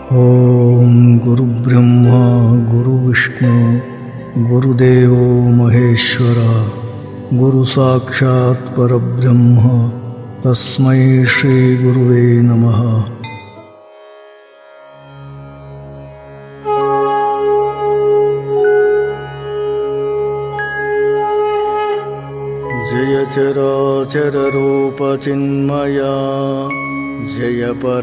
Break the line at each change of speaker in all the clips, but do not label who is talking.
ॐ गुरुब्रह्मा गुरुविष्णु गुरुदेवो महेश्वर गुरुसाक्षात् परब्रह्म तस्मै श्रीगुरुवे नमः जय चराचररूपचिन्मया जय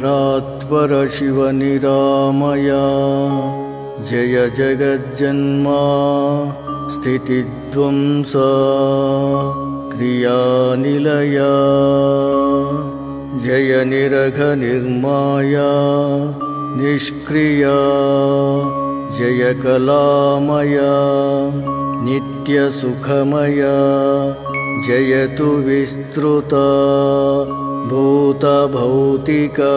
परात्परशिवनिरामया जय जगज्जन्मा स्थितिध्वंसा क्रियानिलया जय निरघनिर्माया निष्क्रिया जय कलामया नित्यसुखमया जयतु विस्तृता भूतभौतिका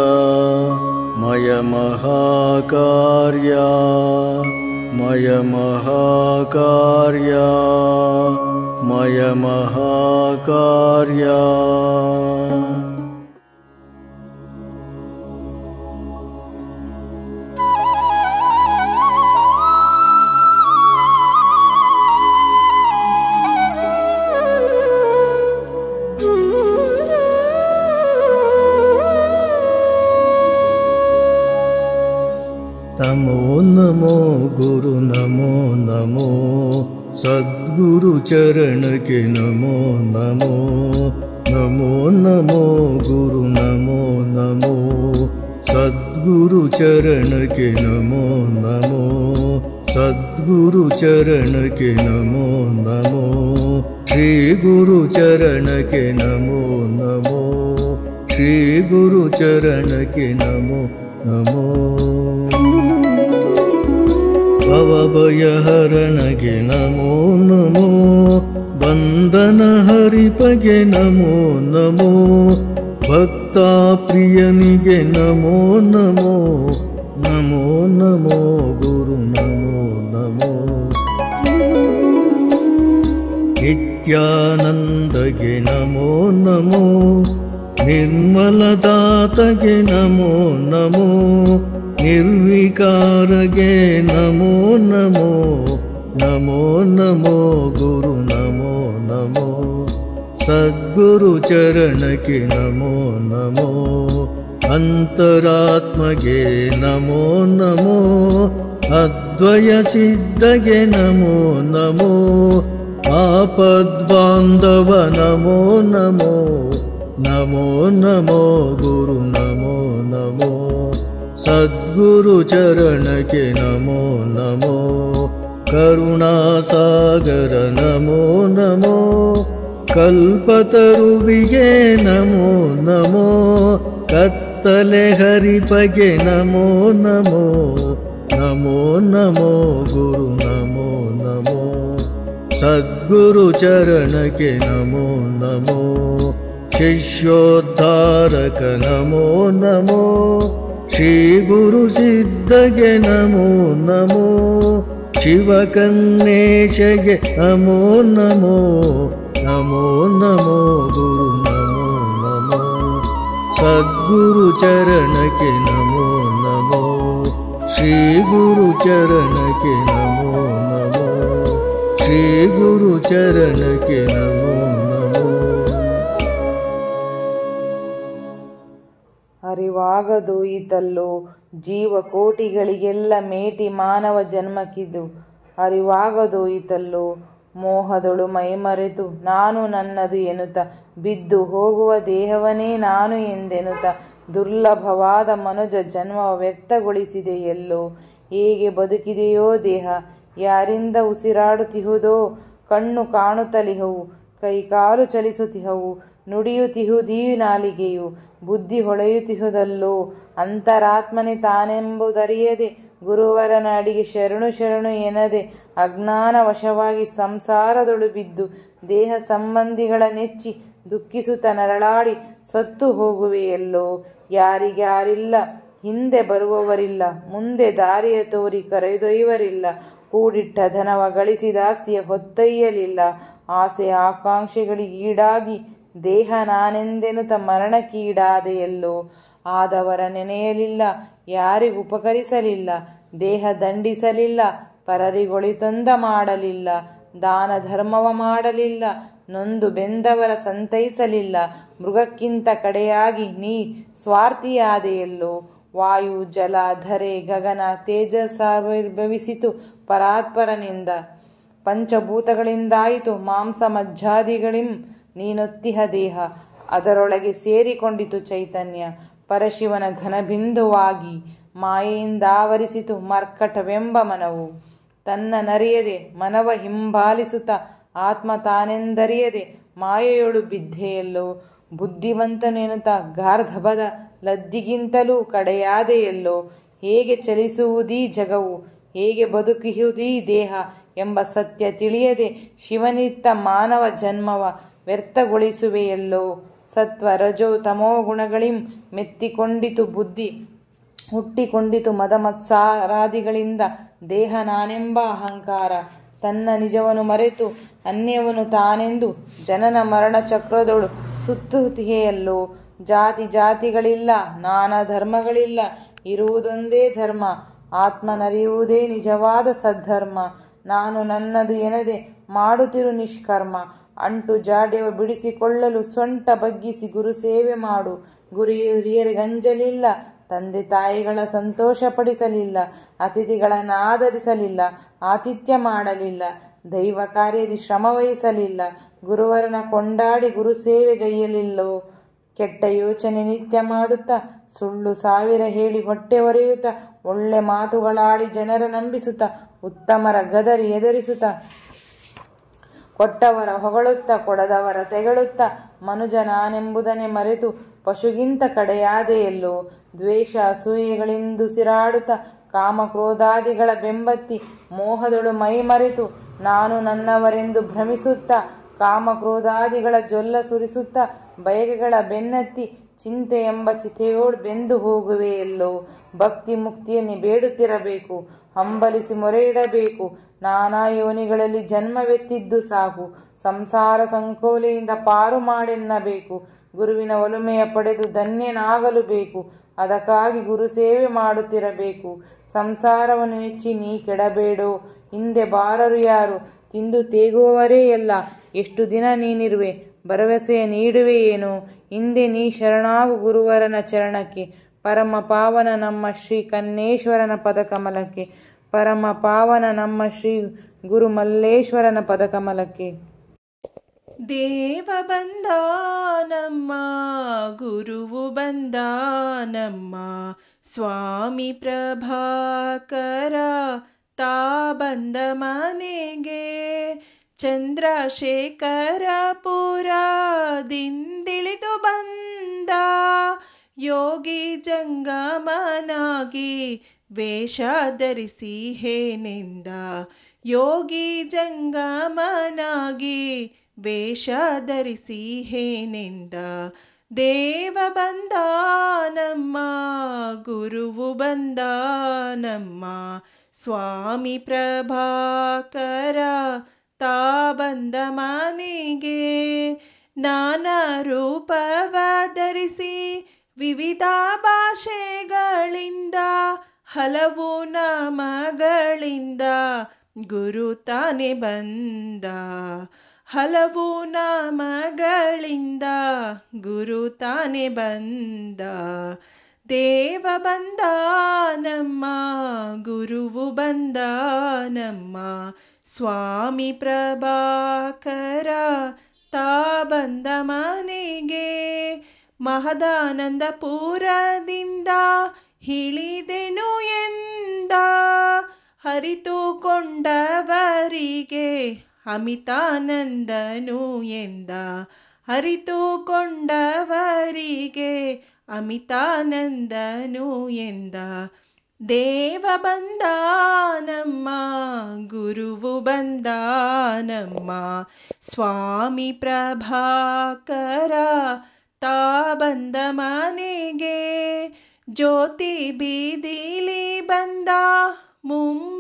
मयमहाकार्या मयमहाकार्या मयमहाकार्या नमो नमो गुरु नमो नमो सद्गुरु चरण के नमो नमो नमो नमो गुरु नमो नमो सद्गुरु चरण के नमो नमो सद्गुरु चरण के नमो नमो श्री गुरु चरण के नमो नमो श्री गुरु चरण के नमो नमो ಭವಭಯಹರಣಗೆ ನಮೋ ನಮೋ ಬಂಧನ ಹರಿಪಗೆ ನಮೋ ನಮೋ ಭಕ್ತ ಪ್ರಿಯನಿಗೆ ನಮೋ ನಮೋ ನಮೋ ನಮೋ ಗುರು ನಮೋ ನಮೋ ನಿತ್ಯಾನಂದಗೆ ನಮೋ ನಮೋ ನಿರ್ಮಲದಾತಗೆ ನಮೋ ನಮೋ ನಿರ್ವಿಕಾರಗೆ ನಮೋ ನಮೋ ನಮೋ ನಮೋ ಗುರು ನಮೋ ನಮೋ ಸದ್ಗುರು ಚರಣಕ್ಕೆ ನಮೋ ನಮೋ ಅಂತರಾತ್ಮಗೆ ನಮೋ ನಮೋ ಅದ್ವಯ ಸಿದ್ಧಗೆ ನಮೋ ನಮೋ ಆಪದ್ಬಾಂಧವ ನಮೋ ನಮೋ ನಮೋ ನಮೋ ಗುರು ನಮೋ ನಮೋ ಸದ್ಗುರು ಚರಣಕ್ಕೆ ನಮೋ ನಮೋ ಕರುಣಾಸಾಗರ ನಮೋ ನಮೋ ಕಲ್ಪತರುವಿಗೆ ನಮೋ ನಮೋ ಕತ್ತಲೆ ಹರಿಪಗೆ ನಮೋ ನಮೋ ನಮೋ ನಮೋ ಗುರು ನಮೋ ನಮೋ ಸದ್ಗುರು ಚರಣಕ್ಕೆ ನಮೋ ನಮೋ ಶಿಷ್ಯೋದ್ಧಾರಕ ನಮೋ ನಮೋ ಶ್ರೀ ಗುರು ಸಿದ್ಧಗೆ ನಮೋ ನಮೋ ಶಿವಕನ್ನೇಶಗೆ ನಮೋ ನಮೋ ನಮೋ ನಮೋ ಗುರು ನಮೋ ನಮೋ ಸದ್ಗುರು ಚರಣಕ್ಕೆ ನಮೋ ನಮೋ ಶ್ರೀ ಗುರು ಚರಣಕ್ಕೆ ನಮೋ ನಮೋ ಶ್ರೀ ಗುರು ಚರಣಕ್ಕೆ ನಮೋ ನಮೋ
ಅರಿವಾಗದೋಯಿತಲ್ಲೋ ಜೀವಕೋಟಿಗಳಿಗೆಲ್ಲ ಮೇಟಿ ಮಾನವ ಜನ್ಮಕ್ಕಿದು ಅರಿವಾಗದೋಯಿತಲ್ಲೋ ಮೋಹದೊಳು ಮೈಮರೆತು ನಾನು ನನ್ನದು ಎನ್ನುತ್ತ ಬಿದ್ದು ಹೋಗುವ ದೇಹವನೇ ನಾನು ಎಂದೆನುತ್ತ ದುರ್ಲಭವಾದ ಮನುಜ ಜನ್ಮ ವ್ಯಕ್ತಗೊಳಿಸಿದೆ ಎಲ್ಲೋ ಹೇಗೆ ಬದುಕಿದೆಯೋ ದೇಹ ಯಾರಿಂದ ಉಸಿರಾಡುತ್ತಿಹುದೋ ಕಣ್ಣು ಕಾಣುತ್ತಲಿಹವು ಕೈಕಾಲು ಚಲಿಸುತ್ತಿಹವು ನುಡಿಯುತ್ತಿಹುದೀ ನಾಲಿಗೆಯು ಬುದ್ಧಿ ಹೊಳೆಯುತ್ತಿಹುದಲ್ಲೋ ಅಂತರಾತ್ಮನೆ ತಾನೆಂಬುದರಿಯದೆ ಗುರುವರನ ಅಡಿಗೆ ಶರಣು ಶರಣು ಎನ್ನದೆ ಅಜ್ಞಾನ ವಶವಾಗಿ ಸಂಸಾರದೊಳು ಬಿದ್ದು ದೇಹ ಸಂಬಂಧಿಗಳ ನೆಚ್ಚಿ ದುಃಖಿಸುತ್ತ ನರಳಾಡಿ ಸತ್ತು ಹೋಗುವೆಯಲ್ಲೋ ಯಾರಿಗ್ಯಾರಿಲ್ಲ ಹಿಂದೆ ಬರುವವರಿಲ್ಲ ಮುಂದೆ ದಾರಿಯ ತೋರಿ ಕರೆದೊಯ್ಯವರಿಲ್ಲ ಕೂಡಿಟ್ಟ ಧನವ ಗಳಿಸಿದಾಸ್ತಿಯ ಹೊತ್ತೊಯ್ಯಲಿಲ್ಲ ಆಸೆ ಆಕಾಂಕ್ಷೆಗಳಿಗೀಡಾಗಿ ದೇಹ ನಾನೆಂದೆನುತ ಮರಣಕ್ಕೀಡಾದೆಯಲ್ಲೋ ಆದವರ ನೆನೆಯಲಿಲ್ಲ ಯಾರಿಗೂ ಉಪಕರಿಸಲಿಲ್ಲ ದೇಹ ದಂಡಿಸಲಿಲ್ಲ ಪರರಿಗೊಳಿತೊಂದ ಮಾಡಲಿಲ್ಲ ದಾನ ಧರ್ಮವ ಮಾಡಲಿಲ್ಲ ನೊಂದು ಬೆಂದವರ ಸಂತೈಸಲಿಲ್ಲ ಮೃಗಕ್ಕಿಂತ ಕಡೆಯಾಗಿ ನೀ ಸ್ವಾರ್ಥಿಯಾದೆಯಲ್ಲೋ ವಾಯು ಜಲ ಧರೆ ಗಗನ ತೇಜಸ್ಸಾವಿರ್ಭವಿಸಿತು ಪರಾತ್ಪರನಿಂದ ಪಂಚಭೂತಗಳಿಂದಾಯಿತು ಮಾಂಸ ಮಜ್ಜಾದಿಗಳಿಂ ನೀನೊತ್ತಿಹ ದೇಹ ಅದರೊಳಗೆ ಸೇರಿಕೊಂಡಿತು ಚೈತನ್ಯ ಪರಶಿವನ ಘನಬಿಂದುವಾಗಿ ಮಾಯೆಯಿಂದಾವರಿಸಿತು ಮರ್ಕಟವೆಂಬ ಮನವು ತನ್ನ ನರಿಯದೆ ಮನವ ಹಿಂಬಾಲಿಸುತ್ತ ಆತ್ಮ ತಾನೆಂದರಿಯದೆ ಮಾಯೆಯೊಳು ಬಿದ್ದೆಯಲ್ಲೋ ಬುದ್ಧಿವಂತನೆನುತ ಗಾರ್ಧಬದ ಲದ್ದಿಗಿಂತಲೂ ಕಡೆಯಾದೆಯಲ್ಲೋ ಹೇಗೆ ಚಲಿಸುವುದೀ ಜಗವು ಹೇಗೆ ಬದುಕಿಹುದೀ ದೇಹ ಎಂಬ ಸತ್ಯ ತಿಳಿಯದೆ ಶಿವನಿತ್ತ ಮಾನವ ಜನ್ಮವ ವ್ಯರ್ಥಗೊಳಿಸುವೆಯಲ್ಲೋ ಸತ್ವ ರಜೋ ತಮೋ ಗುಣಗಳಿಂ ಮೆತ್ತಿಕೊಂಡಿತು ಬುದ್ಧಿ ಹುಟ್ಟಿಕೊಂಡಿತು ಮದ ಮತ್ಸಾರಾದಿಗಳಿಂದ ದೇಹ ನಾನೆಂಬ ಅಹಂಕಾರ ತನ್ನ ನಿಜವನು ಮರೆತು ಅನ್ಯವನು ತಾನೆಂದು ಜನನ ಮರಣ ಚಕ್ರದೊಳು ಸುತ್ತುತ್ತಿಯೆಯಲ್ಲೋ ಜಾತಿ ಜಾತಿಗಳಿಲ್ಲ ನಾನಾ ಧರ್ಮಗಳಿಲ್ಲ ಇರುವುದೊಂದೇ ಧರ್ಮ ಆತ್ಮನರಿಯುವುದೇ ನಿಜವಾದ ಸದ್ಧರ್ಮ ನಾನು ನನ್ನದು ಎನದೆ ಮಾಡುತ್ತಿರು ನಿಷ್ಕರ್ಮ ಅಂಟು ಜಾಡ್ಯವ ಬಿಡಿಸಿಕೊಳ್ಳಲು ಸೊಂಟ ಬಗ್ಗಿಸಿ ಗುರು ಸೇವೆ ಮಾಡು ಗುರು ಹಿರಿಯರಿಗಂಜಲಿಲ್ಲ ತಂದೆ ತಾಯಿಗಳ ಸಂತೋಷಪಡಿಸಲಿಲ್ಲ ಅತಿಥಿಗಳನ್ನು ಆದರಿಸಲಿಲ್ಲ ಆತಿಥ್ಯ ಮಾಡಲಿಲ್ಲ ದೈವ ಕಾರ್ಯದಿ ಶ್ರಮ ವಹಿಸಲಿಲ್ಲ ಗುರುವರನ ಕೊಂಡಾಡಿ ಗುರು ಸೇವೆಗೈಯಲಿಲ್ಲೋ ಕೆಟ್ಟ ಯೋಚನೆ ನಿತ್ಯ ಮಾಡುತ್ತಾ ಸುಳ್ಳು ಸಾವಿರ ಹೇಳಿ ಹೊಟ್ಟೆ ಒರೆಯುತ್ತಾ ಒಳ್ಳೆ ಮಾತುಗಳಾಡಿ ಜನರ ನಂಬಿಸುತ್ತ ಉತ್ತಮರ ಗದರಿ ಎದುರಿಸುತ್ತಾ ಕೊಟ್ಟವರ ಹೊಗಳುತ್ತ ಕೊಡದವರ ತೆಗಳುತ್ತ ಮನುಜ ನಾನೆಂಬುದನ್ನೇ ಮರೆತು ಪಶುಗಿಂತ ಕಡೆಯಾದೆಯಲ್ಲೋ ದ್ವೇಷ ಅಸೂಯೆಗಳಿಂದುಸಿರಾಡುತ್ತ ಕಾಮ ಕ್ರೋಧಾದಿಗಳ ಬೆಂಬತ್ತಿ ಮೋಹದೊಳು ಮೈ ಮರೆತು ನಾನು ನನ್ನವರೆಂದು ಭ್ರಮಿಸುತ್ತ ಕಾಮ ಕ್ರೋಧಾದಿಗಳ ಜೊಲ್ಲ ಸುರಿಸುತ್ತ ಬಯಕೆಗಳ ಬೆನ್ನತ್ತಿ ಚಿಂತೆ ಎಂಬ ಚಿತೆಯೋಳು ಬೆಂದು ಹೋಗುವೆಯಲ್ಲೋ ಭಕ್ತಿ ಮುಕ್ತಿಯನ್ನೇ ಬೇಡುತ್ತಿರಬೇಕು ಹಂಬಲಿಸಿ ಮೊರೆ ಇಡಬೇಕು ನಾನಾ ಯೋನಿಗಳಲ್ಲಿ ಜನ್ಮವೆತ್ತಿದ್ದು ಸಾಕು ಸಂಸಾರ ಸಂಕೋಲೆಯಿಂದ ಪಾರು ಮಾಡೆನ್ನಬೇಕು ಗುರುವಿನ ಒಲುಮೆಯ ಪಡೆದು ಧನ್ಯನಾಗಲು ಬೇಕು ಅದಕ್ಕಾಗಿ ಗುರು ಸೇವೆ ಮಾಡುತ್ತಿರಬೇಕು ಸಂಸಾರವನ್ನು ನೆಚ್ಚಿ ನೀ ಕೆಡಬೇಡೋ ಹಿಂದೆ ಬಾರರು ಯಾರು ತಿಂದು ತೇಗುವವರೇ ಎಲ್ಲ ಎಷ್ಟು ದಿನ ನೀನಿರುವೆ ಭರವಸೆಯ ನೀಡುವೆಯೇನು ಹಿಂದೆ ನೀ ಶರಣಾಗು ಗುರುವರನ ಚರಣಕ್ಕೆ ಪರಮ ಪಾವನ ನಮ್ಮ ಶ್ರೀ ಕನ್ನೇಶ್ವರನ ಪದಕಮಲಕ್ಕೆ ಪರಮ ಪಾವನ ನಮ್ಮ ಶ್ರೀ ಗುರು ಮಲ್ಲೇಶ್ವರನ ಪದಕಮಲಕ್ಕೆ
ದೇವ ಬಂದ ನಮ್ಮ ಗುರುವು ಬಂದ ನಮ್ಮ ಸ್ವಾಮಿ ಪ್ರಭಾಕರ ತಾ ಬಂದ ಮನೆಗೆ ಚಂದ್ರಶೇಖರಪುರದಿಂದಿಳಿದು ಬಂದ ಯೋಗಿ ಜಂಗಮನಾಗಿ ವೇಷ ಧರಿಸಿ ಹೇನೆಂದ ಯೋಗಿ ಜಂಗಮನಾಗಿ ವೇಷ ಧರಿಸಿ ಹೇನೆಂದ ದೇವ ಬಂದ ನಮ್ಮ ಗುರುವು ಬಂದ ನಮ್ಮ ಸ್ವಾಮಿ ಪ್ರಭಾಕರ ತಾ ಬಂದ ಮನೆಗೆ ನಾನಾ ರೂಪವ ಧರಿಸಿ ವಿವಿಧ ಭಾಷೆಗಳಿಂದ ಹಲವು ನಾಮಗಳಿಂದ ಗುರು ತಾನೆ ಬಂದ ಹಲವು ನಾಮಗಳಿಂದ ಗುರು ತಾನೆ ಬಂದ ದೇವ ಬಂದ ನಮ್ಮ ಗುರುವು ಬಂದ ನಮ್ಮ ಸ್ವಾಮಿ ಪ್ರಭಾಕರ ತಾ ಬಂದ ಮನೆಗೆ ಮಹದಾನಂದಪುರದಿಂದ ಹಿಳಿದೆನು ಎಂದ ಹರಿತುಕೊಂಡವರಿಗೆ ಅಮಿತಾನಂದನು ಎಂದ ಹರಿತುಕೊಂಡವರಿಗೆ ಅಮಿತಾನಂದನು ಎಂದ ದೇವ ಬಂದ ನಮ್ಮ ಗುರುವು ಬಂದ ನಮ್ಮ ಸ್ವಾಮಿ ಪ್ರಭಾಕರ ತಾ ಬಂದ ಮನೆಗೆ ಜ್ಯೋತಿ ಬೀದಿಲಿ ಬಂದ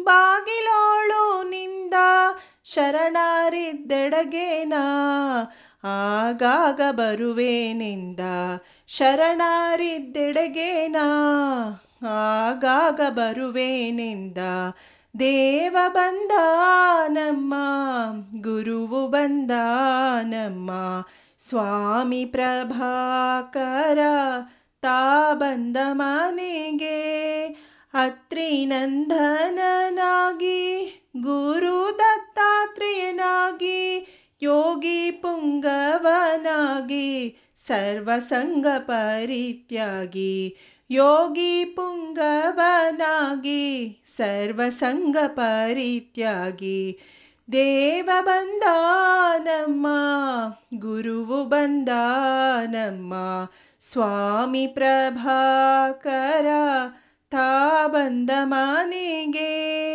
ಮುಂಬಾಗಿಲೋಳು ನಿಂದ ಶರಣರಿದ್ದೆಡಗೇನ ಆಗಾಗ ಬರುವೇನೆಂದ ಶರಣರಿದ್ದೆಡೆಗೇನ ಆಗಾಗ ಬರುವೇನೆಂದ ದೇವ ಬಂದ ನಮ್ಮ ಗುರುವು ಬಂದ ನಮ್ಮ ಸ್ವಾಮಿ ಪ್ರಭಾಕರ ತಾ ಬಂದ ಮನೆಗೆ ಅತ್ರಿ ನಂದನನಾಗಿ ಗುರು ದತ್ತಾತ್ರೇಯನಾಗಿ ಯೋಗಿ ಪುಂಗವನಾಗಿ ಸರ್ವಸಂಗ ಪರಿತ್ಯಾಗಿ ಯೋಗಿ ಪುಂಗವನಾಗಿ ಸರ್ವಸಂಗ ಪರಿತ್ಯಾಗಿ ದೇವ ಬಂದ ನಮ್ಮ ಗುರುವು ಬಂದ ನಮ್ಮ ಸ್ವಾಮಿ ಪ್ರಭಾಕರ ತಾ ಬಂದ ಮನೆಗೆ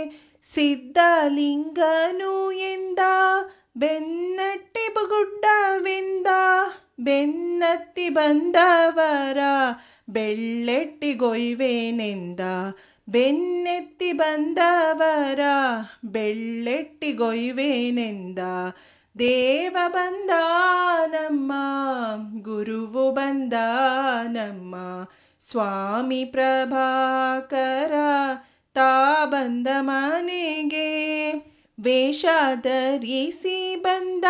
ಸಿದ್ಧಲಿಂಗನು ಎಂದ ಬೆನ್ನಟ್ಟಿ ಗುಡ್ಡವೆಂದ ಬೆನ್ನತ್ತಿ ಬಂದವರ ಬೆಳ್ಳೆಟ್ಟಿಗೊಯ್ವೇನೆಂದ ಬೆನ್ನೆತ್ತಿ ಬಂದವರ ಬೆಳ್ಳೆಟ್ಟಿಗೊಯ್ವೇನೆಂದ ದೇವ ಬಂದ ನಮ್ಮ ಗುರುವು ಬಂದ ನಮ್ಮ ಸ್ವಾಮಿ ಪ್ರಭಾಕರ ತಾ ಬಂದ ಮನೆಗೆ ವೇಷ ಧರಿಸಿ ಬಂದ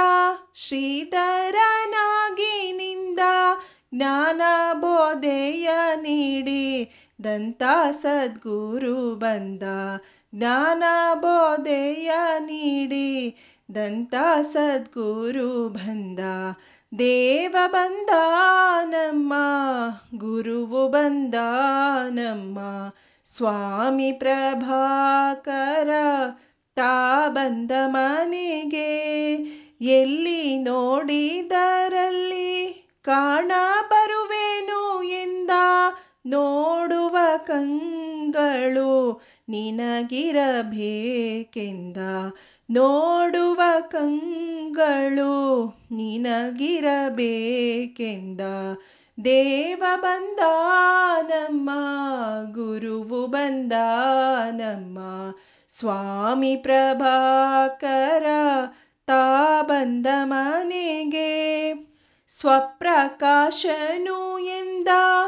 ಶ್ರೀಧರನಾಗಿ ನಿಂದ ಜ್ಞಾನ ಬೋಧೆಯ ನೀಡಿ ದಂತ ಸದ್ಗುರು ಬಂದ ಜ್ಞಾನ ಬೋಧೆಯ ನೀಡಿ ದಂತ ಸದ್ಗುರು ಬಂದ ದೇವ ಬಂದ ನಮ್ಮ ಗುರುವು ಬಂದ ನಮ್ಮ ಸ್ವಾಮಿ ಪ್ರಭಾಕರ ತಾ ಬಂದ ಮನೆಗೆ ಎಲ್ಲಿ ನೋಡಿದರಲ್ಲಿ ಕಾಣ ಬರುವೆನು ಎಂದ ನೋಡುವ ಕಂಗಳು ನಿನಗಿರಬೇಕೆಂದ ನೋಡುವ ಕಂಗಳು ನಿನಗಿರಬೇಕೆಂದ ದೇವ ಬಂದ ನಮ್ಮ ಗುರುವು ಬಂದ ನಮ್ಮ ಸ್ವಾಮಿ ಪ್ರಭಾಕರ ತಾ ಬಂದ ಮನೆಗೆ ಸ್ವಪ್ರಕಾಶನು ಎಂದ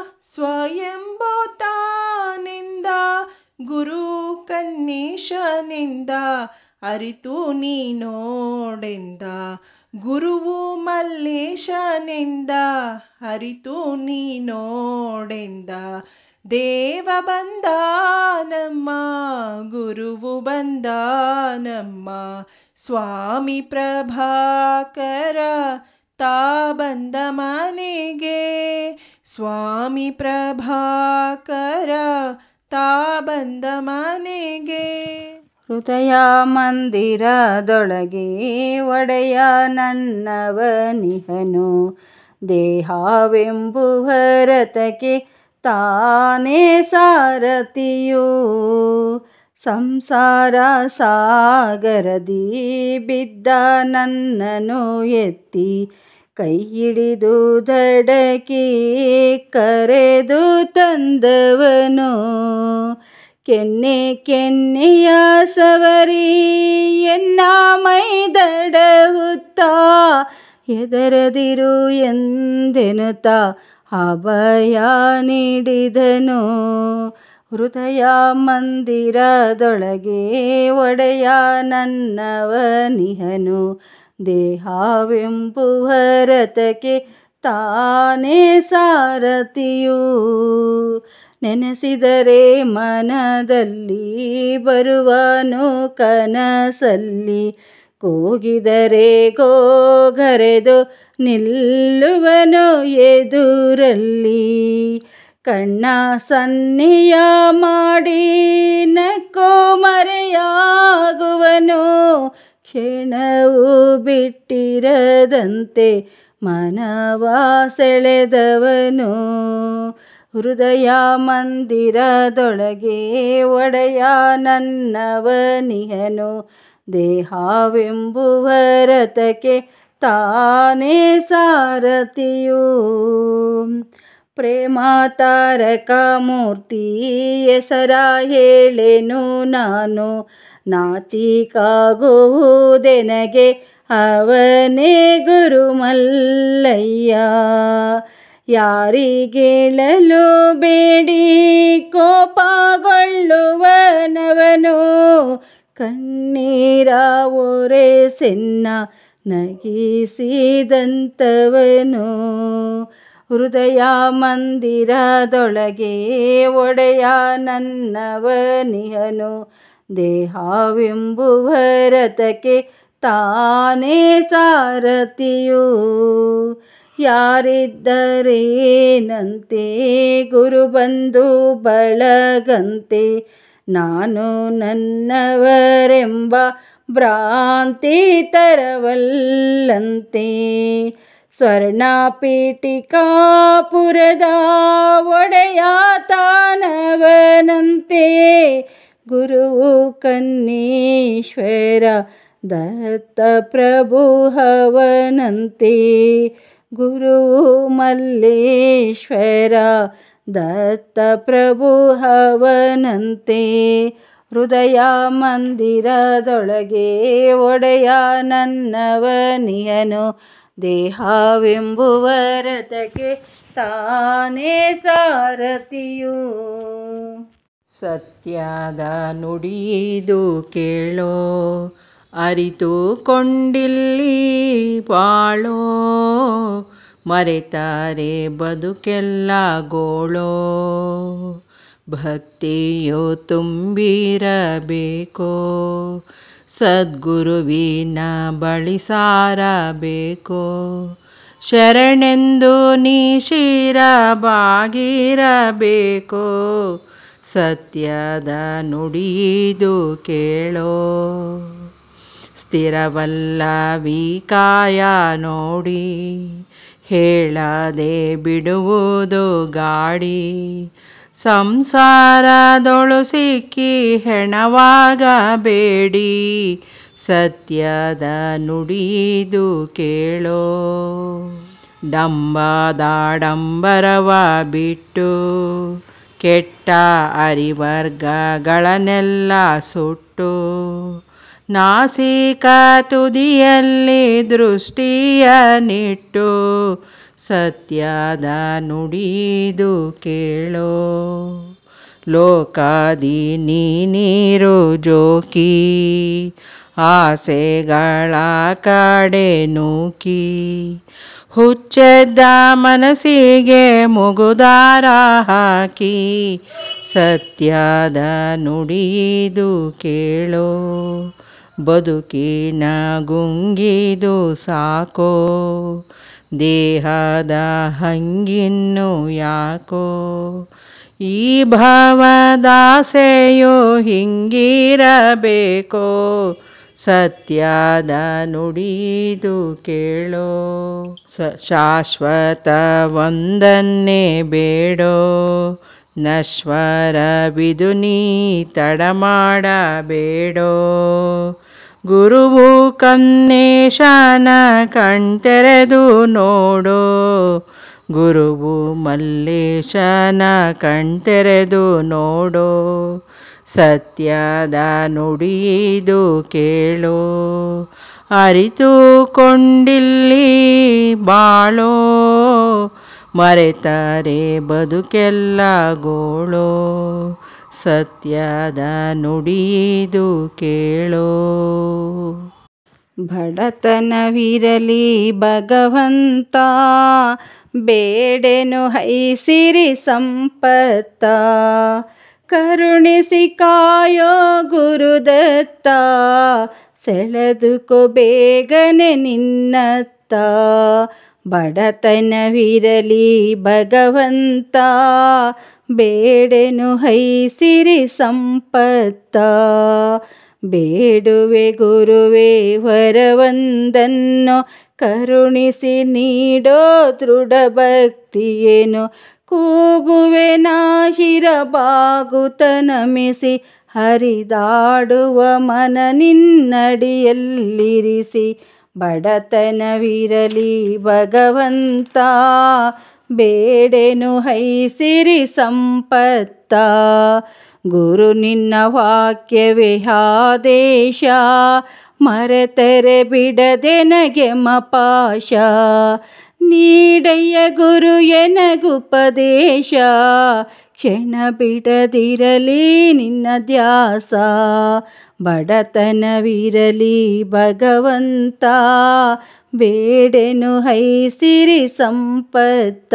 ಸ್ವಯಂಭೂತಾನೆಂದ ಗುರು ಕನ್ನೇಶನೆಂದ ಅರಿತು ನೀ ನೋಡೆಂದ ಗುರುವು ಮಲ್ಲೇಶನೆಂದ ಅರಿತು ನೀ ನೋಡೆಂದ ದೇವ ಬಂದ ನಮ್ಮ ಗುರುವು ಬಂದ ನಮ್ಮ ಸ್ವಾಮಿ ಪ್ರಭಾಕರ ತಾ ಬಂದ ಮನೆಗೆ ಸ್ವಾಮಿ ಪ್ರಭಾಕರ ತಾ ಬಂದ ಮನೆಗೆ
ಹೃದಯ ಮಂದಿರದೊಳಗೆ ಒಡೆಯ ನನ್ನವನಿಹನು ದೇಹವೆಂಬುಹರತಕ್ಕೆ ತಾನೇ ಸಾರಥಿಯು ಸಂಸಾರ ಸಾಗರದಿ ಬಿದ್ದ ನನ್ನನು ಎತ್ತಿ ಕೈ ಹಿಡಿದು ದಡಕಿ ಕರೆದು ತಂದವನು ಕೆನ್ನೆ ಕೆನ್ನೆಯ ಸವರಿ ಎನ್ನ ಮೈದಡ ಹುತ್ತ ಹೆದರದಿರು ಎಂದೆನುತ್ತ ಅಭಯ ನೀಡಿದನು ಹೃದಯ ಮಂದಿರದೊಳಗೆ ಒಡೆಯ ನನ್ನವನಿಹನು ದೇಹವೆಂಬುವರತಕ್ಕೆ ತಾನೇ ಸಾರಥಿಯು ನೆನೆಸಿದರೆ ಮನದಲ್ಲಿ ಬರುವನು ಕನಸಲ್ಲಿ ಕೂಗಿದರೆ ಗೋಗರೆದು ನಿಲ್ಲುವನು ಎದುರಲ್ಲಿ ಕಣ್ಣ ಸನ್ನೆಯ ಮಾಡಿ ನಕ್ಕೋ ಮರೆಯಾಗುವನು ಕ್ಷಣವು ಬಿಟ್ಟಿರದಂತೆ ಮನವ ಸೆಳೆದವನು ಹೃದಯ ಮಂದಿರದೊಳಗೆ ಒಡೆಯ ನನ್ನವನಿಹನು ದೇಹವೆಂಬುವರತಕ್ಕೆ ತಾನೇ ಸಾರಥಿಯು ಪ್ರೇಮ ತಾರಕ ಮೂರ್ತಿ ಹೆಸರ ಹೇಳೆನು ನಾನು ನಾಚಿಕಾಗುವುದೆನಗೆ ಅವನೇ ಗುರುಮಲ್ಲಯ್ಯ ಯಾರಿಗೇಳಲು ಬೇಡಿ ಕೋಪಗೊಳ್ಳುವನವನು ಕಣ್ಣೀರ ಒರೆಸೆನ್ನ ನಗಿಸಿದಂಥವನು ಹೃದಯ ಮಂದಿರದೊಳಗೆ ಒಡೆಯ ನನ್ನವನಿಹನು ದೇಹವೆಂಬುವ ರಥಕ್ಕೆ ತಾನೇ ಸಾರಥಿಯು ಯಾರಿದ್ದರೇನಂತೆ ಗುರುಬಂಧು ಬಳಗಂತೆ ನಾನು ನನ್ನವರೆಂಬ ಭ್ರಾಂತಿ ತರವಲ್ಲಂತೆ ಸ್ವರ್ಣಪೀಠಿಕಾಪುರದ ಒಡೆಯ ತಾನವನಂತೆ ಗುರುವು ಕನ್ನೇಶ್ವರ ದತ್ತ ಪ್ರಭು ಹವನಂತೆ ಗುರುವು ಮಲ್ಲೇಶ್ವರ ದತ್ತ ಪ್ರಭು ಹವನಂತೆ ಹೃದಯ ಮಂದಿರದೊಳಗೆ ಒಡೆಯ ನನ್ನವನಿಯನು ದೇಹವೆಂಬುವ ರಥಕ್ಕೆ ತಾನೇ ಸಾರಥಿಯು
ಸತ್ಯದ ನುಡಿದು ಕೇಳೋ ಅರಿತುಕೊಂಡಿಲ್ಲಿ ಬಾಳೋ ಮರೆತಾರೆ ಬದುಕೆಲ್ಲ ಗೋಳೋ ಭಕ್ತಿಯು ತುಂಬಿರಬೇಕೋ ಸದ್ಗುರುವಿನ ಬಳಿ ಸಾರಬೇಕೋ ಶರಣೆಂದು ನೀ ಶಿರಬಾಗಿರಬೇಕೋ ಸತ್ಯದ ನುಡಿದು ಕೇಳೋ ಸ್ಥಿರವಲ್ಲ ವಿಕಾಯ ನೋಡಿ ಹೇಳದೆ ಬಿಡುವುದು ಗಾಡಿ ಸಂಸಾರದೊಳು ಸಿಕ್ಕಿ ಹೆಣವಾಗಬೇಡಿ ಸತ್ಯದ ನುಡಿದು ಕೇಳೋ ಡಂಬದಾಡಂಬರವ ಬಿಟ್ಟು ಕೆಟ್ಟ ಅರಿವರ್ಗಗಳನ್ನೆಲ್ಲ ಸುಟ್ಟು ನಾಸಿಕ ತುದಿಯಲ್ಲಿ ದೃಷ್ಟಿಯ ನಿಟ್ಟು ಸತ್ಯದ ನುಡಿದು ಕೇಳೋ ಲೋಕದಿ ನೀರು ಜೋಕಿ ಆಸೆಗಳ ಕಡೆ ನೂಕಿ ಹುಚ್ಚೆದ್ದ ಮನಸ್ಸಿಗೆ ಮುಗುದಾರ ಹಾಕಿ ಸತ್ಯದ ನುಡಿದು ಕೇಳೋ ಬದುಕಿನ ಗುಂಗಿದು ಸಾಕೋ ದೇಹದ ಹಂಗಿನ್ನು ಯಾಕೋ ಈ ಭವದಾಸೆಯೋ ಹಿಂಗಿರಬೇಕೋ ಸತ್ಯದ ನುಡಿದು ಕೇಳೋ ಸ ಶಾಶ್ವತ ಒಂದನ್ನೇ ಬೇಡೋ ನಶ್ವರ ಬಿದು ನೀ ತಡ ಮಾಡಬೇಡೋ ಗುರುವು ಕನ್ನೇಶನ ಕಣ್ತೆರೆದು ನೋಡೋ ಗುರುವು ಮಲ್ಲೇಶನ ಕಣ್ತೆರೆದು ನೋಡೋ ಸತ್ಯದ ನುಡಿದು ಕೇಳೋ ಅರಿತುಕೊಂಡಿಲ್ಲಿ ಬಾಳೋ ಮರೆತರೆ ಬದುಕೆಲ್ಲ ಗೋಳೋ ಸತ್ಯದ ನುಡಿದು ಕೇಳೋ
ಬಡತನವಿರಲಿ ಭಗವಂತ ಬೇಡೆನು ಹೈಸಿರಿ ಸಂಪತ್ತ ಕರುಣಿಸಿ ಕಾಯೋ ಗುರುದತ್ತ ಸೆಳೆದುಕೋ ಬೇಗನೆ ನಿನ್ನತ್ತ ಬಡತನವಿರಲಿ ಭಗವಂತ ಬೇಡೆನು ಹೈಸಿರಿ ಸಂಪತ್ತ ಬೇಡುವೆ ಗುರುವೇ ವರವೊಂದನ್ನು ಕರುಣಿಸಿ ನೀಡೋ ದೃಢ ಭಕ್ತಿಯೇನು ಕೂಗುವೆ ನಾಶಿರ ಬಾಗುತ ನಮಿಸಿ ಹರಿದಾಡುವ ಮನ ನಿನ್ನಡಿಯಲ್ಲಿರಿಸಿ ಬಡತನವಿರಲಿ ಭಗವಂತ ಬೇಡೆನು ಹೈಸಿರಿ ಸಂಪತ್ತ ಗುರು ನಿನ್ನ ವಾಕ್ಯವೇ ಆದೇಶ ಮರೆತರೆ ಬಿಡದೆನಗೆ ಮಪಾಶ ನೀಡಯ್ಯ ಗುರು ಎನಗುಪದೇಶ ಕ್ಷಣ ಬಿಡದಿರಲಿ ನಿನ್ನ ದ್ಯಾಸ ಬಡತನವಿರಲಿ ಭಗವಂತ ಬೇಡೆನು ಹೈಸಿರಿ ಸಂಪತ್ತ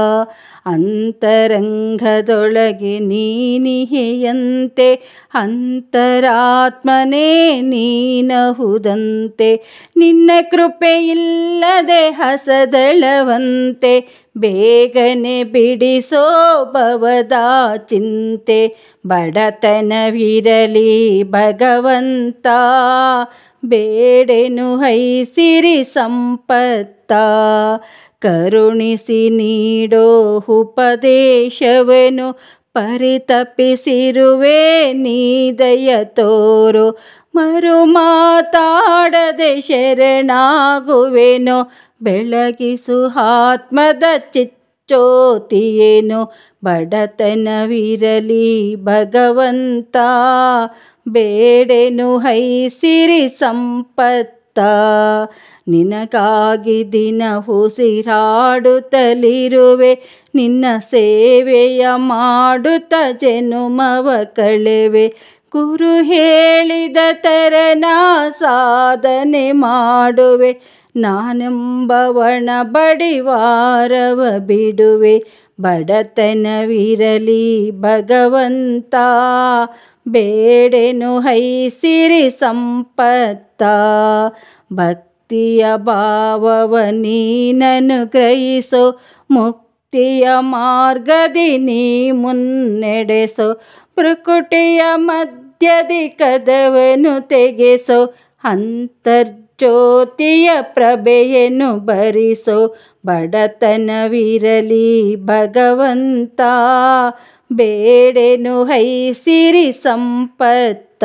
ಅಂತರಂಗದೊಳಗೆ ನೀನಿಹೆಯಂತೆ ಅಂತರಾತ್ಮನೇ ನೀನಹುದಂತೆ ನಿನ್ನ ಕೃಪೆಯಿಲ್ಲದೆ ಹಸದಳವಂತೆ ಬೇಗನೆ ಬಿಡಿಸೋ ಭವದ ಚಿಂತೆ ಬಡತನವಿರಲಿ ಭಗವಂತ ಬೇಡೆನು ಹೈಸಿರಿ ಸಂಪತ್ತ ಕರುಣಿಸಿ ನೀಡೋ ಉಪದೇಶವನು ಪರಿತಪಿಸಿರುವೆ ನೀ ದಯ ತೋರು ಮರು ಮಾತಾಡದೆ ಶರಣಾಗುವೆನೋ ಬೆಳಗಿಸು ಆತ್ಮದ ಚಿಚ್ಚೋತಿಯೇನು ಬಡತನವಿರಲಿ ಭಗವಂತ ಬೇಡೆನು ಹೈಸಿರಿ ಸಂಪತ್ತ ನಿನಗಾಗಿ ದಿನ ಉಸಿರಾಡುತ್ತಲಿರುವೆ ನಿನ್ನ ಸೇವೆಯ ಮಾಡುತ್ತ ಜನುಮವ ಕಳೆವೆ ಗುರು ಹೇಳಿದ ತೆರನ ಸಾಧನೆ ಮಾಡುವೆ ನಾನೆಂಬವಣ ಬಡಿವಾರವ ಬಿಡುವೆ ಬಡತನವಿರಲಿ ಭಗವಂತ ಬೇಡೆನು ಹೈಸಿರಿ ಸಂಪತ್ತ ಭಕ್ತಿಯ ಭಾವವ ನೀನನು ಗ್ರಹಿಸೋ ಮುಕ್ತಿಯ ಮಾರ್ಗದಿ ನೀ ಮುನ್ನಡೆಸೋ ಪ್ರಕೃತಿಯ ಮಧ್ಯದಿ ಕದವನು ತೆಗೆಸೋ ಅಂತರ್ಜ್ಯೋತಿಯ ಪ್ರಭೆಯನ್ನು ಭರಿಸೋ ಬಡತನವಿರಲಿ ಭಗವಂತ ಬೇಡೆನು ಹೈಸಿರಿ ಸಂಪತ್ತ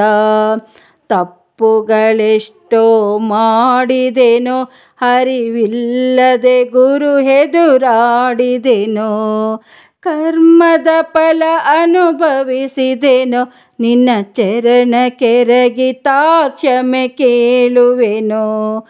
ತಪ್ಪುಗಳೆಷ್ಟೋ ಮಾಡಿದೆನೋ ಅರಿವಿಲ್ಲದೆ ಗುರು ಎದುರಾಡಿದೆನೋ ಕರ್ಮದ ಫಲ ಅನುಭವಿಸಿದೆನೋ ನಿನ್ನ ಚರಣ ಕೆರಗಿತಾ ಕ್ಷಮೆ ಕೇಳುವೆನೋ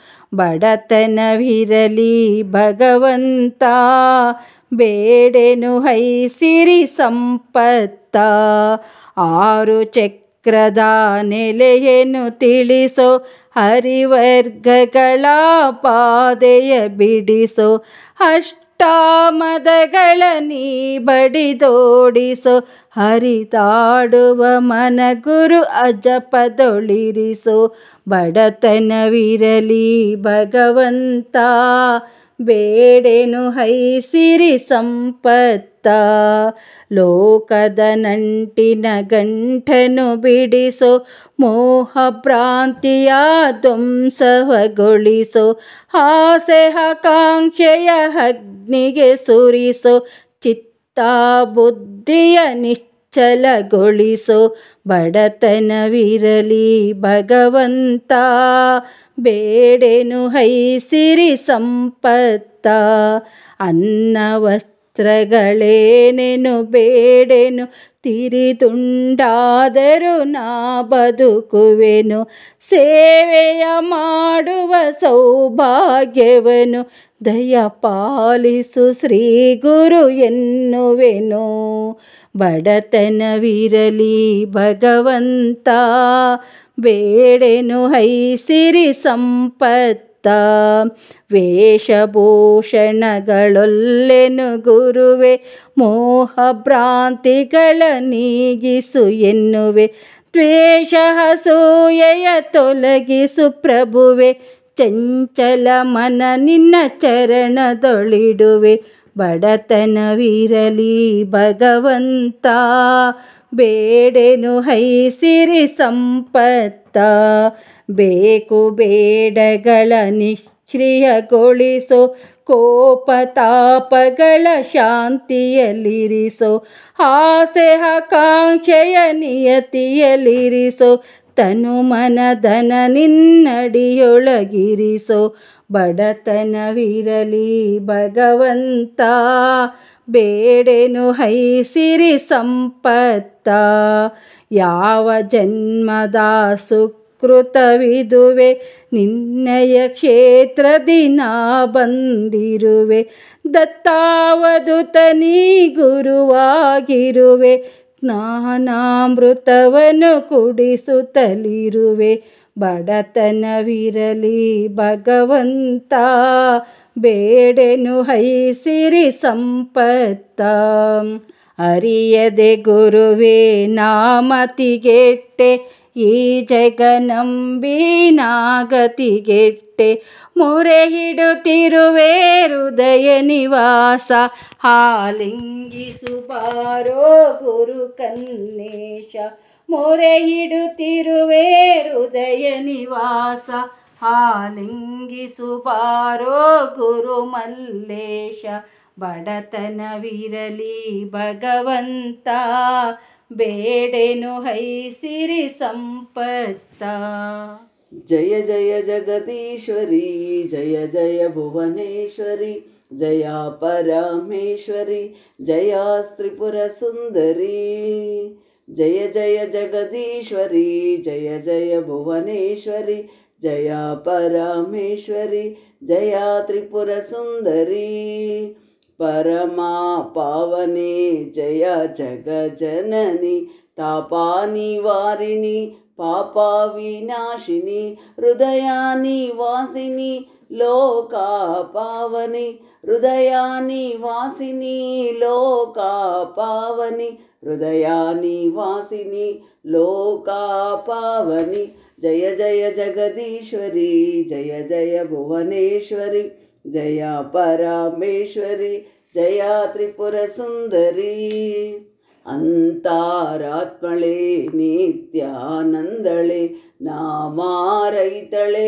ಬಡತನವಿರಲಿ ಭಗವಂತ ಬೇಡೆನು ಹೈಸಿರಿ ಸಂಪತ್ತ ಆರು ಚಕ್ರದ ನೆಲೆಯನ್ನು ತಿಳಿಸೋ ಹರಿವರ್ಗಗಳ ಪಾದೆಯ ಬಿಡಿಸೋ ಅಷ್ಟಾಮದಗಳ ನೀ ಬಡಿದೋಡಿಸೋ ಹರಿದಾಡುವ ಮನ ಗುರು ಅಜಪದೊಳಿರಿಸೋ ಬಡತನವಿರಲಿ ಭಗವಂತ ಬೇಡೆನು ಹೈಸಿರಿ ಸಂಪತ್ತ ಲೋಕದ ನಂಟಿನ ಗಂಟನು ಬಿಡಿಸೋ ಮೋಹ ಭ್ರಾಂತಿಯ ಧ್ವಂಸವಗೊಳಿಸೋ ಆಸೆ ಆಕಾಂಕ್ಷೆಯ ಅಗ್ನಿಗೆ ಸುರಿಸೋ ಚಿತ್ತ ಬುದ್ಧಿಯ ನಿಶ್ಚಲಗೊಳಿಸೋ ಬಡತನವಿರಲಿ ಭಗವಂತ ಬೇಡೆನು ಹೈಸಿರಿ ಸಂಪತ್ತ ಅನ್ನ ವಸ್ತ್ರಗಳೇನೆನು ಬೇಡೆನು ತಿರಿದುಂಡಾದರೂ ನಾ ಬದುಕುವೆನು ಸೇವೆಯ ಮಾಡುವ ಸೌಭಾಗ್ಯವನು ದಯ ಪಾಲಿಸು ಶ್ರೀ ಗುರು ಎನ್ನುವೆನು ಬಡತನವಿರಲಿ ಭಗವಂತ ಬೇಡೆನು ಹೈಸಿರಿ ಸಂಪತ್ತ ವೇಷಭೂಷಣಗಳೊಲ್ಲೆನು ಗುರುವೆ ಮೋಹ ಭ್ರಾಂತಿಗಳ ನೀಗಿಸು ಎನ್ನುವೆ ದ್ವೇಷ ಹಸೂಯೆಯ ತೊಲಗಿಸು ಪ್ರಭುವೆ ಚಂಚಲ ಮನ ನಿನ್ನ ಚರಣದೊಳಿಡುವೆ ಬಡತನವಿರಲಿ ಭಗವಂತ ಬೇಡೆನು ಹೈಸಿರಿ ಸಂಪತ್ತ ಬೇಕು ಬೇಡಗಳ ನಿಷ್ಕ್ರಿಯಗೊಳಿಸೋ ಕೋಪ ತಾಪಗಳ ಶಾಂತಿಯಲ್ಲಿರಿಸೋ ಆಸೆ ಆಕಾಂಕ್ಷೆಯ ನಿಯತಿಯಲ್ಲಿರಿಸೋ ತನು ಮನದನ ನಿನ್ನಡಿಯೊಳಗಿರಿಸೋ ಬಡತನವಿರಲಿ ಭಗವಂತ ಬೇಡೆನು ಹೈಸಿರಿ ಸಂಪತ್ತ ಯಾವ ಜನ್ಮದ ಸುಖ ಸುಕೃತವಿದುವೆ ನಿನ್ನಯ ಕ್ಷೇತ್ರದಿ ನಾ ಬಂದಿರುವೆ ದತ್ತಾವಧುತನಿ ಗುರುವಾಗಿರುವೆ ಜ್ಞಾನಾಮೃತವನ್ನು ಕುಡಿಸುತ್ತಲಿರುವೆ ಬಡತನವಿರಲಿ ಭಗವಂತ ಬೇಡೆನು ಹೈಸಿರಿ ಸಂಪತ್ತ ಅರಿಯದೆ ಗುರುವೇ ನಾಮತಿಗೆಟ್ಟೆ ಈ ಜಗನಂಬಿ ನಾಗತಿಗೆಟ್ಟೆ ಮೊರೆ ಹಿಡುತ್ತಿರುವೆ ಹೃದಯ ನಿವಾಸ ಹಾಲಿಂಗಿಸು ಬಾರೋ ಗುರು ಕನ್ನೇಶ ಮೊರೆ ಹಿಡುತ್ತಿರುವೆ ಹೃದಯ ನಿವಾಸ ಹಾಲಿಂಗಿಸು ಬಾರೋ ಗುರು ಮಲ್ಲೇಶ ಬಡತನವಿರಲಿ ಭಗವಂತ ಬೇಡೆನು ಹೈಸಿರಿ ಸಂಪತ್ತ
ಜಯ ಜಯ ಜಗದೀಶ್ವರಿ ಜಯ ಜಯ ಭುವನೇಶ್ವರಿ ಜಯ ಪರಮೇಶ್ವರಿ ಜಯ ತ್ರಿಪುರ ಸುಂದರಿ ಜಯ ಜಯ ಜಗದೀಶ್ವರಿ ಜಯ ಜಯ ಭುವನೇಶ್ವರಿ ಜಯ ಪರಮೇಶ್ವರಿ ಜಯ ತ್ರಿಪುರ ಸುಂದರಿ ಪರಮಾ ಪಾವನೆ ಜಯ ಜಗ ಜನನಿ ತಾಪಾ ನಿವಾರಿಣಿ ಪಾಪ ವಿನಾಶಿನಿ ಹೃದಯ ನಿವಾಸಿನಿ ಲೋಕ ಪಾವನಿ ಹೃದಯ ನಿವಾಸಿನಿ ಲೋಕ ಪಾವನಿ ಹೃದಯ ನಿವಾಸಿನಿ ಲೋಕ ಪಾವನಿ ಜಯ ಜಯ ಜಗದೀಶ್ವರಿ ಜಯ ಜಯ ಭುವನೇಶ್ವರಿ ಜಯ ಪರಮೇಶ್ವರಿ ಜಯ ತ್ರಿಪುರ ಸುಂದರಿ ಅಂತಾರಾತ್ಮಳೆ ನಿತ್ಯಾನಂದಳೆ ನಾಮಾರೈತಳೆ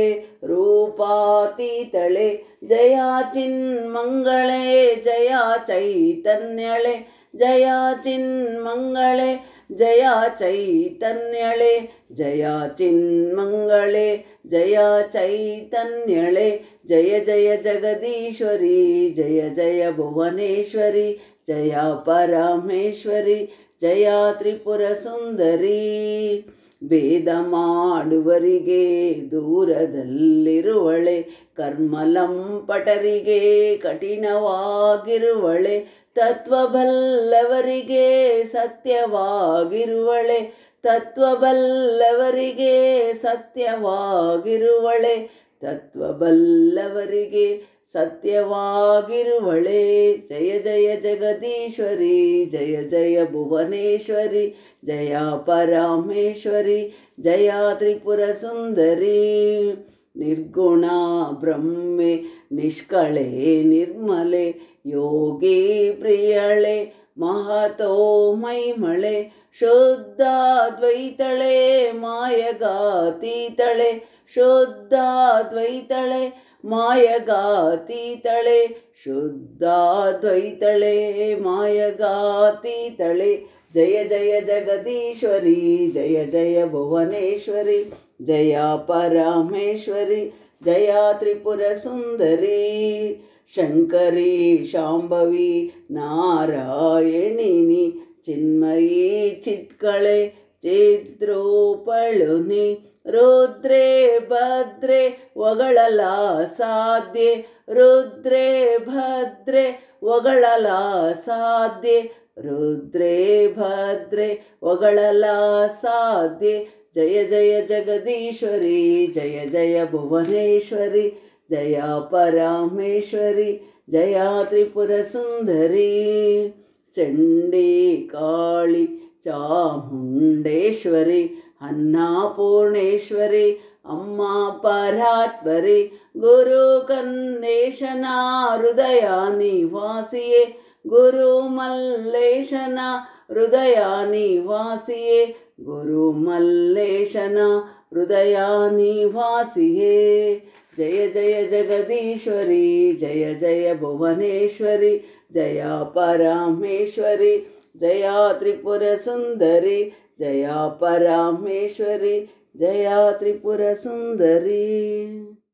ರೂಪಾತೀತಳೆ ಜಯ ಚಿನ್ಮಂಗಳೇ ಜಯ ಚೈತನ್ಯಳೆ ಜಯ ಚಿನ್ಮಂಗಳೇ ಜಯ ಚೈತನ್ಯಳೆ ಜಯ ಚಿನ್ಮಂಗಳೇ ಜಯ ಚೈತನ್ಯಳೆ ಜಯ ಜಯ ಜಗದೀಶ್ವರಿ ಜಯ ಜಯ ಭುವನೇಶ್ವರಿ ಜಯ ಪರಮೇಶ್ವರಿ ಜಯ ತ್ರಿಪುರ ಸುಂದರಿ ಭೇದ ಮಾಡುವರಿಗೆ ದೂರದಲ್ಲಿರುವಳೆ ಕರ್ಮಲಂಪಟರಿಗೆ ಕಠಿಣವಾಗಿರುವಳೆ ತತ್ವಬಲ್ಲವರಿಗೆ ಸತ್ಯವಾಗಿರುವಳೆ ತತ್ವಬಲ್ಲವರಿಗೆ ಸತ್ಯವಾಗಿರುವಳೆ ತತ್ವಬಲ್ಲವರಿಗೆ ಸತ್ಯವಾಗಿರುವಳೆ ಜಯ ಜಯ ಜಗದೀಶ್ವರಿ ಜಯ ಜಯ ಭುವನೇಶ್ವರಿ ಜಯ ಪರಮೇಶ್ವರಿ ಜಯ ತ್ರಿಪುರ ಸುಂದರಿ ನಿರ್ಗುಣ ಬ್ರಹ್ಮೆ ನಿಷ್ಕಳೆ ನಿರ್ಮಲೆ ಯೋಗಿ ಪ್ರಿಯಳೆ ಮಹತೋ ಮೈಮಳೆ ಶುದ್ಧ ದ್ವೈತಳೆ ಮಾಯಗಾತೀತಳೆ ಶುದ್ಧ ದ್ವೈತಳೆ ಮಾಯಗಾತೀತಳೆ ಶುದ್ಧ ದ್ವೈತಳೆ ಮಾಯಗಾತೀತಳೆ ಜಯ ಜಯ ಜಗದೀಶ್ವರಿ ಜಯ ಜಯ ಭುವನೇಶ್ವರಿ ಜಯ ಪರಮೇಶ್ವರಿ ಜಯ ತ್ರಿಪುರ ಸುಂದರಿ ಶಂಕರಿ ಶಾಂಭವಿ ನಾರಾಯಣಿನಿ ಚಿನ್ಮಯಿ ಚಿತ್ಕಳೆ ಚಿದ್ರೂಪಳುನಿ ರುದ್ರೇ ಭದ್ರೆ ಒಗಳಲ ಸಾಧ್ಯ ರುದ್ರೇ ಭದ್ರೆ ಒಗಳಲ ಸಾಧ್ಯ ರುದ್ರೇ ಭದ್ರೆ ಒಗಳಲ ಸಾಧ್ಯ ಜಯ ಜಯ ಜಗದೀಶ್ವರಿ ಜಯ ಜಯ ಭುವನೇಶ್ವರಿ ಜಯ ಪರಮೇಶ್ವರಿ ಜಯ ತ್ರಿಪುರ ಸುಂದರಿ ಚಂಡಿ ಕಾಳಿ ಚಾಮುಂಡೇಶ್ವರಿ ಅನ್ನಪೂರ್ಣೇಶ್ವರಿ ಅಮ್ಮ ಪರಾತ್ಪರಿ ಗುರು ಕನ್ನೇಶನ ಹೃದಯ ನಿವಾಸಿಯೇ ಗುರು ಮಲ್ಲೇಶನ ಹೃದಯ ನಿವಾಸಿಯೇ ಗುರು ಮಲ್ಲೇಶನ ಹೃದಯ ನಿವಾಸಿಯೇ ಜಯ ಜಯ ಜಗದೀಶ್ವರಿ ಜಯ ಜಯ ಭುವನೇಶ್ವರಿ ಜಯ ಪರಮೇಶ್ವರಿ ಜಯ ತ್ರಿಪುರ ಸುಂದರಿ ಜಯ ಪರಮೇಶ್ವರಿ ಜಯ ತ್ರಿಪುರ ಸುಂದರಿ